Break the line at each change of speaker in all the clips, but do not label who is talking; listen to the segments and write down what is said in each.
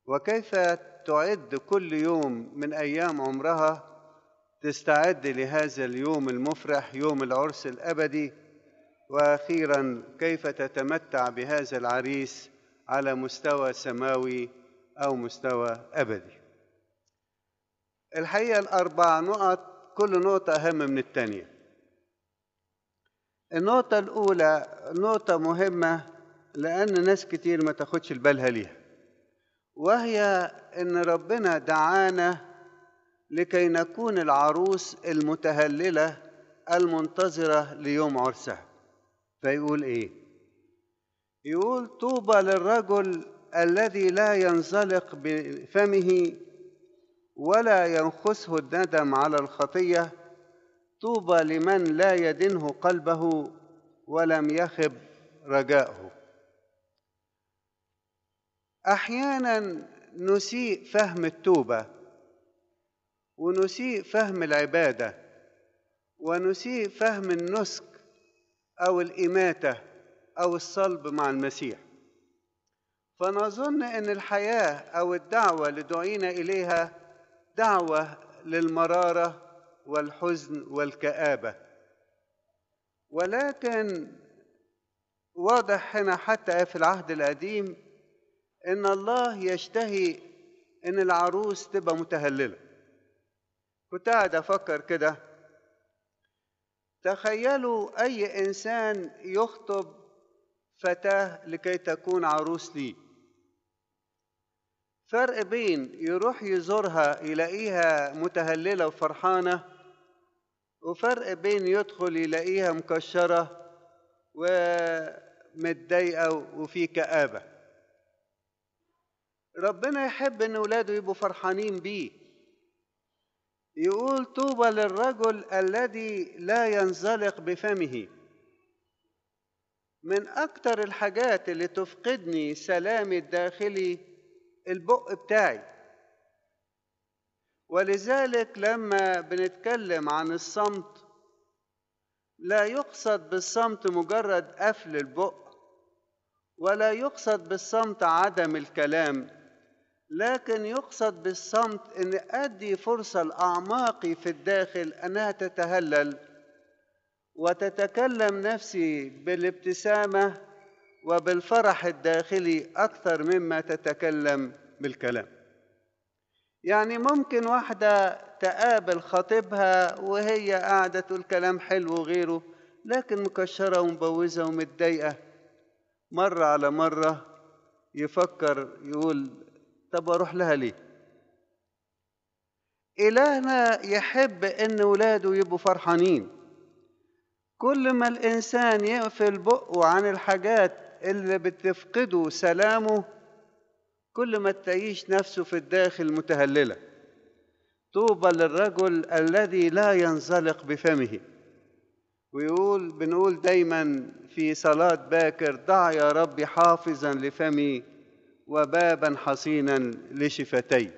وكيف تعد كل يوم من ايام عمرها تستعد لهذا اليوم المفرح يوم العرس الابدي واخيرا كيف تتمتع بهذا العريس على مستوى سماوي او مستوى ابدي الحقيقه الاربع نقط كل نقطه اهم من الثانيه النقطه الاولى نقطه مهمه لان ناس كتير ما تاخدش بالها ليها وهي ان ربنا دعانا لكي نكون العروس المتهلله المنتظره ليوم عرسها فيقول ايه يقول طوبى للرجل الذي لا ينزلق بفمه ولا ينخسه الندم على الخطيه طوبى لمن لا يدنه قلبه ولم يخب رجاؤه احيانا نسيء فهم التوبه ونسيء فهم العباده ونسيء فهم النسك او الاماته او الصلب مع المسيح فنظن ان الحياه او الدعوه اللي دعينا اليها دعوه للمراره والحزن والكابه ولكن واضح هنا حتى في العهد القديم ان الله يشتهي ان العروس تبقى متهلله كنت قاعد افكر كده تخيلوا اي انسان يخطب فتاه لكي تكون عروس ليه فرق بين يروح يزورها يلاقيها متهلله وفرحانه وفرق بين يدخل يلاقيها مكشره ومتضايقه وفي كابه ربنا يحب ان ولاده يبقوا فرحانين بيه يقول طوبى للرجل الذي لا ينزلق بفمه من اكتر الحاجات اللي تفقدني سلامي الداخلي البق بتاعي ولذلك لما بنتكلم عن الصمت لا يقصد بالصمت مجرد قفل البق ولا يقصد بالصمت عدم الكلام لكن يقصد بالصمت ان ادي فرصه لاعماقي في الداخل انها تتهلل وتتكلم نفسي بالابتسامه وبالفرح الداخلي اكثر مما تتكلم بالكلام يعني ممكن واحده تقابل خطيبها وهي قاعده تقول كلام حلو وغيره لكن مكشره ومبوزه ومتضايقه مره على مره يفكر يقول طب اروح لها ليه الهنا يحب ان ولاده يبقوا فرحانين كل ما الانسان يقفل بقه عن الحاجات اللي بتفقده سلامه كل ما تعيش نفسه في الداخل متهلله طوبى للرجل الذي لا ينزلق بفمه ويقول بنقول دايما في صلاه باكر ضع يا رب حافظا لفمي وبابا حصينا لشفتي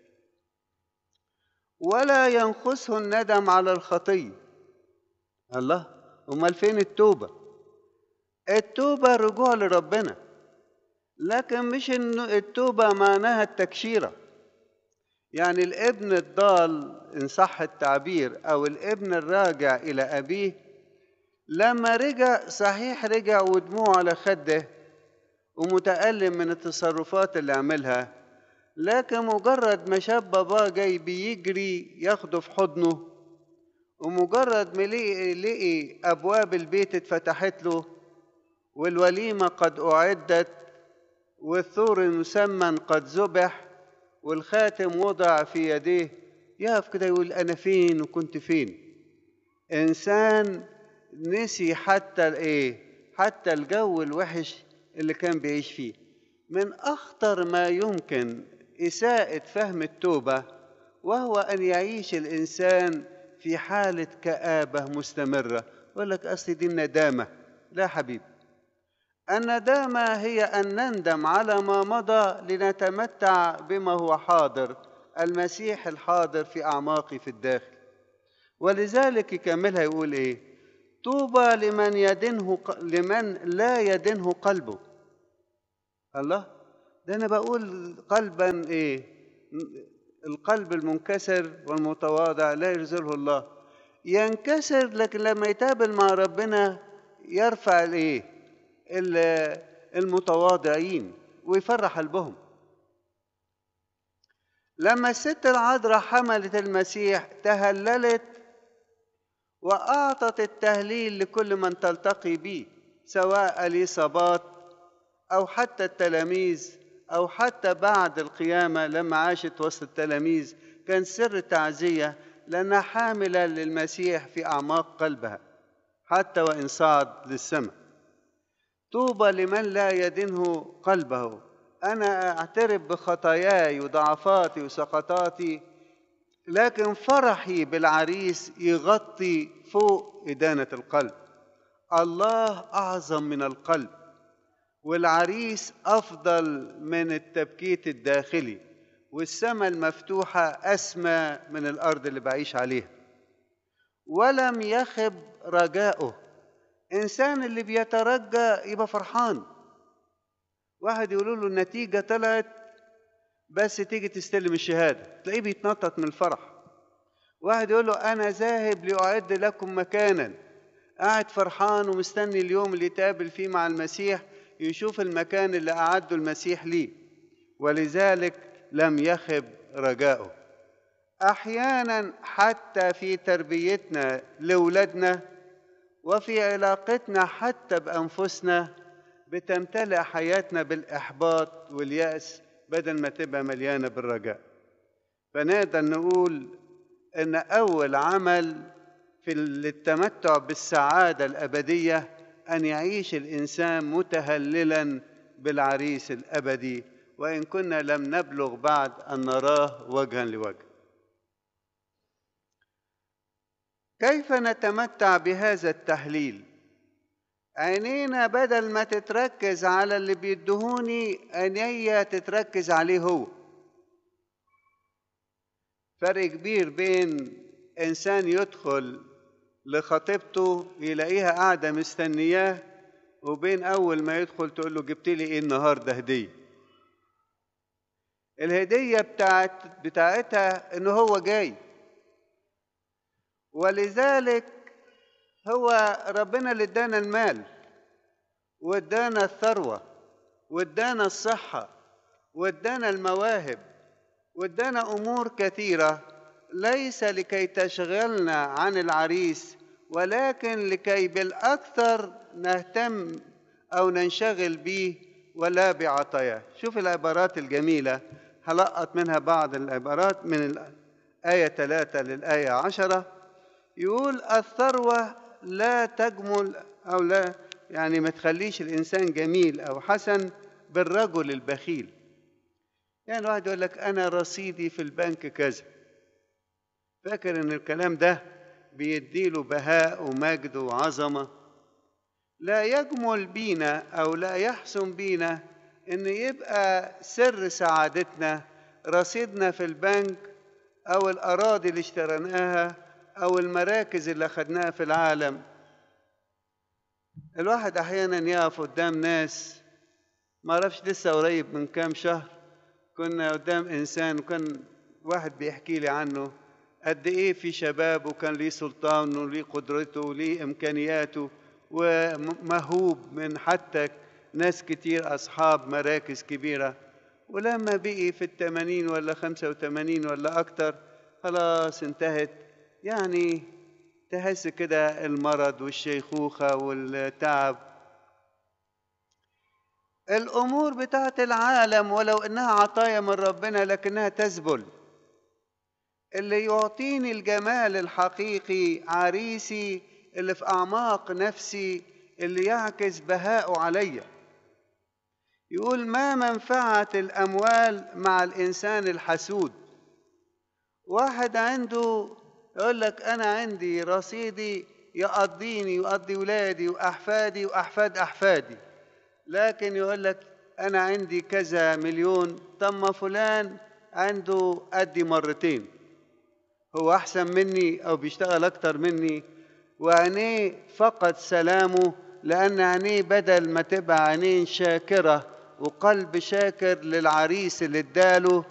ولا ينقصه الندم على الخطيه الله امال فين التوبه التوبه الرجوع لربنا لكن مش ان التوبه معناها التكشيره يعني الابن الضال ان صح التعبير او الابن الراجع الى ابيه لما رجع صحيح رجع ودموعه على خده ومتألم من التصرفات اللي عملها لكن مجرد ما شاف باباه جاي بيجري ياخده في حضنه ومجرد ما لقي, لقي أبواب البيت اتفتحت له والوليمة قد أعدت والثور المسمن قد ذبح والخاتم وضع في يديه يقف كده يقول أنا فين وكنت فين إنسان نسي حتى الإيه حتى الجو الوحش اللي كان بيعيش فيه من اخطر ما يمكن اساءه فهم التوبه وهو ان يعيش الانسان في حاله كابه مستمره يقول لك اصل دي الندامه لا حبيبي الندامه هي ان نندم على ما مضى لنتمتع بما هو حاضر المسيح الحاضر في اعماقي في الداخل ولذلك يكملها يقول ايه طوبى لمن يدنه لمن لا يدنه قلبه الله ده انا بقول قلبا ايه القلب المنكسر والمتواضع لا يرزله الله ينكسر لكن لما يتقابل مع ربنا يرفع الايه المتواضعين ويفرح قلبهم لما الست العذراء حملت المسيح تهللت واعطت التهليل لكل من تلتقي به سواء اليصابات او حتى التلاميذ او حتى بعد القيامه لما عاشت وسط التلاميذ كان سر تعزيه لانها حامله للمسيح في اعماق قلبها حتى وان صعد للسماء طوبى لمن لا يدنه قلبه انا اعترف بخطاياي وضعفاتي وسقطاتي لكن فرحي بالعريس يغطي فوق ادانه القلب الله اعظم من القلب والعريس افضل من التبكيت الداخلي والسماء المفتوحه اسمى من الارض اللي بعيش عليها ولم يخب رجاؤه انسان اللي بيترجى يبقى فرحان واحد يقول له النتيجه طلعت بس تيجي تستلم الشهاده تلاقيه بيتنطط من الفرح واحد يقول له انا ذاهب لاعد لكم مكانا قاعد فرحان ومستني اليوم اللي يتقابل فيه مع المسيح يشوف المكان اللي أعده المسيح ليه ولذلك لم يخب رجاؤه أحيانا حتى في تربيتنا لأولادنا وفي علاقتنا حتى بأنفسنا بتمتلئ حياتنا بالإحباط واليأس بدل ما تبقى مليانة بالرجاء فنقدر نقول إن أول عمل في التمتع بالسعادة الأبدية أن يعيش الإنسان متهللا بالعريس الأبدي وإن كنا لم نبلغ بعد أن نراه وجها لوجه كيف نتمتع بهذا التهليل عينينا بدل ما تتركز على اللي بيدهوني عينيا تتركز عليه هو فرق كبير بين انسان يدخل لخطيبته يلاقيها قاعده مستنياه وبين اول ما يدخل تقول له جبت لي ايه النهارده هديه الهديه بتاعت بتاعتها ان هو جاي ولذلك هو ربنا اللي ادانا المال وادانا الثروه وادانا الصحه وادانا المواهب وادانا امور كثيره ليس لكي تشغلنا عن العريس ولكن لكي بالاكثر نهتم او ننشغل به ولا بعطاياه شوف العبارات الجميله هلقط منها بعض العبارات من الآية 3 للآية 10 يقول الثروة لا تجمل أو لا يعني ما تخليش الإنسان جميل أو حسن بالرجل البخيل يعني واحد يقول لك أنا رصيدي في البنك كذا فاكر إن الكلام ده بيديله بهاء ومجد وعظمة لا يجمل بينا أو لا يحسن بينا إن يبقى سر سعادتنا رصيدنا في البنك أو الأراضي اللي اشتريناها أو المراكز اللي أخدناها في العالم الواحد أحيانا يقف قدام ناس ما أعرفش لسه قريب من كام شهر كنا قدام إنسان وكان واحد بيحكي لي عنه قد إيه في شباب وكان ليه سلطان وليه قدرته وليه إمكانياته ومهوب من حتى ناس كتير أصحاب مراكز كبيرة ولما بقي في الثمانين ولا خمسة وثمانين ولا أكتر خلاص انتهت يعني تحس كده المرض والشيخوخة والتعب الأمور بتاعت العالم ولو إنها عطايا من ربنا لكنها تذبل اللي يعطيني الجمال الحقيقي عريسي اللي في أعماق نفسي اللي يعكس بهاءه عليّ يقول ما منفعة الأموال مع الإنسان الحسود واحد عنده يقول لك أنا عندي رصيدي يقضيني يقضي ولادي وأحفادي وأحفاد أحفادي لكن يقول لك أنا عندي كذا مليون طب ما فلان عنده قدي مرتين هو أحسن مني أو بيشتغل أكتر مني وعينيه فقد سلامه لأن عينيه بدل ما تبقى عينين شاكرة وقلب شاكر للعريس اللي اداله